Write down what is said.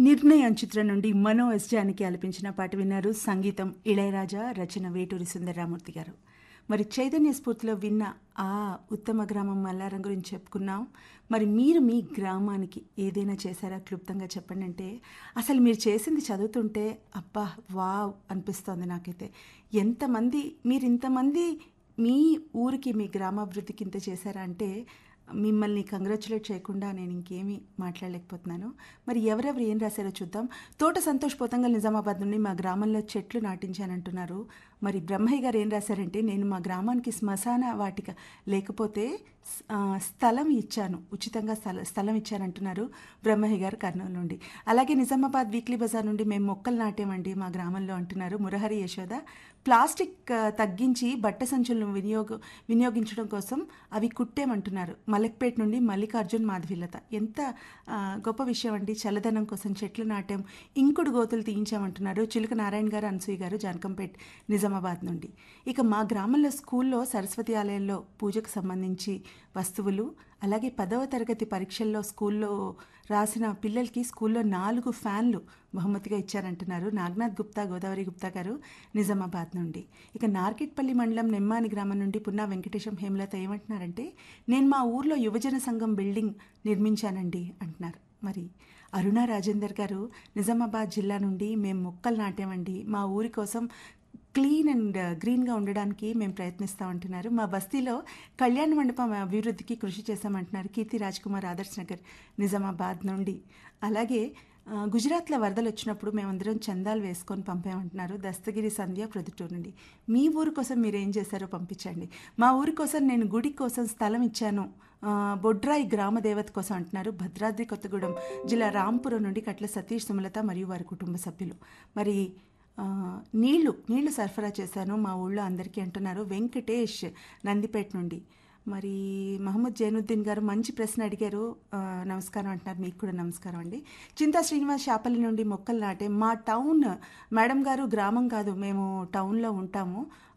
నిర్ణయం చిత్రం నుండి మనో ఎస్ జానకి ఆలపించిన పాట విన్నారు సంగీతం ఇళయరాజా రచన వేటూరి సుందరరామూర్తి గారు మరి చైతన్య స్ఫూర్తిలో విన్న ఆ ఉత్తమ గ్రామం మల్లారం గురించి చెప్పుకున్నాం మరి మీరు మీ గ్రామానికి ఏదైనా చేశారా క్లుప్తంగా చెప్పండి అంటే అసలు మీరు చేసింది చదువుతుంటే అబ్బా వావ్ అనిపిస్తోంది నాకైతే ఎంతమంది మీరు ఇంతమంది మీ ఊరికి మీ గ్రామాభివృద్ధికి ఇంత చేశారా అంటే మిమ్మల్ని కంగ్రాచులేట్ చేయకుండా నేను ఇంకేమీ మాట్లాడలేకపోతున్నాను మరి ఎవరెవరు ఏం రాశారో చూద్దాం తోట సంతోష్ పోతంగల్ నిజామాబాద్ నుండి మా గ్రామంలో చెట్లు నాటించానంటున్నారు మరి బ్రహ్మయ్య గారు ఏం రాశారంటే నేను మా గ్రామానికి శ్మశాన వాటిక లేకపోతే ఆ, స్థలం ఇచ్చాను ఉచితంగా స్థల స్థలం ఇచ్చానంటున్నారు బ్రహ్మయ్య గారు కర్నూలు నుండి అలాగే నిజామాబాద్ వీక్లీ బజార్ నుండి మేము మొక్కలు నాటామండి మా గ్రామంలో అంటున్నారు మురహరి యశోద ప్లాస్టిక్ ఆ, తగ్గించి బట్ట సంచులను వినియోగ వినియోగించడం కోసం అవి కుట్టేమంటున్నారు మలక్పేట నుండి మల్లికార్జున్ మాధవిలత ఎంత ఆ, గొప్ప విషయం అండి చల్లదనం కోసం చెట్లు నాటాం ఇంకుడు గోతులు తీయించామంటున్నారు చిలుక నారాయణ గారు అనసూయ గారు జానకంపేట్ నిజామాబాద్ నుండి ఇక మా గ్రామంలో స్కూల్లో సరస్వతి ఆలయంలో పూజకు సంబంధించి వస్తువులు అలాగే పదవ తరగతి పరీక్షల్లో స్కూల్లో రాసిన పిల్లలకి స్కూల్లో నాలుగు ఫ్యాన్లు బహుమతిగా ఇచ్చారంటున్నారు నాగనాథ్ గుప్తా గోదావరి గుప్తా గారు నిజామాబాద్ నుండి ఇక నార్కెట్పల్లి మండలం నెమ్మాని గ్రామం నుండి పున్నా వెంకటేశం హేమలత ఏమంటున్నారంటే నేను మా ఊర్లో యువజన సంఘం బిల్డింగ్ నిర్మించానండి అంటున్నారు మరి అరుణ రాజేందర్ గారు నిజామాబాద్ జిల్లా నుండి మేము మొక్కలు నాటామండి మా ఊరి కోసం క్లీన్ అండ్ గ్రీన్గా ఉండడానికి మేము ప్రయత్నిస్తాం అంటున్నారు మా బస్తీలో కళ్యాణ మండపం అభివృద్ధికి కృషి చేశామంటున్నారు కీర్తి రాజ్ కుమార్ ఆదర్శ్ నగర్ నిజామాబాద్ నుండి అలాగే ఆ, గుజరాత్లో వరదలు వచ్చినప్పుడు మేమందరం చందాలు వేసుకొని పంపామంటున్నారు దస్తగిరి సంధ్య ప్రొద్దుటూరు నుండి మీ ఊరి కోసం మీరు ఏం చేశారో పంపించండి మా ఊరి కోసం నేను గుడి కోసం స్థలం ఇచ్చాను ఆ, బొడ్రాయి గ్రామ దేవత కోసం అంటున్నారు భద్రాద్రి కొత్తగూడెం జిల్లా రాంపురం నుండి కట్ల సతీష్ సుమలత మరియు వారి కుటుంబ సభ్యులు మరి ఆ, నీళ్లు నీళ్లు సరఫరా చేశాను మా ఊళ్ళో అందరికీ అంటున్నారు వెంకటేష్ నందిపేట నుండి మరి మహమ్మద్ జైనుద్దీన్ గారు మంచి ప్రశ్న అడిగారు ఆ, నమస్కారం అంటున్నారు మీకు కూడా నమస్కారం అండి చింతా శ్రీనివాస్ శాపల్లి నుండి మొక్కలు నాటే మా టౌన్ మేడం గారు గ్రామం కాదు మేము టౌన్లో ఉంటాము